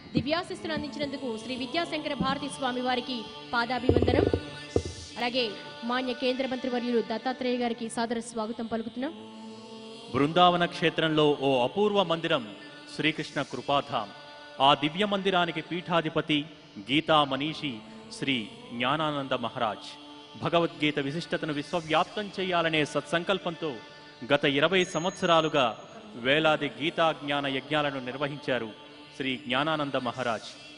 దివ్యాశిస్తులు అందించినందుకు శ్రీ విద్యాశంకర భారతి స్వామి వారికి పాదాభివందనం అలాగే మాన్య కేంద్ర మంత్రి వర్యులు దత్తాత్రేయ గారికి సాదర స్వాగతం పలుకుతున్నాం బృందావన క్షేత్రంలో ఓ అపూర్వ మందిరం శ్రీకృష్ణ కృపాధాం ఆ దివ్య మందిరానికి పీఠాధిపతి గీతా మనీషి శ్రీ జ్ఞానానంద మహారాజ్ భగవద్గీత విశిష్టతను విశ్వవ్యాప్తం చేయాలనే సత్సంకల్పంతో గత ఇరవై సంవత్సరాలుగా వేలాది గీతా జ్ఞాన యజ్ఞాలను నిర్వహించారు శ్రీ జ్ఞానానంద మహారాజ్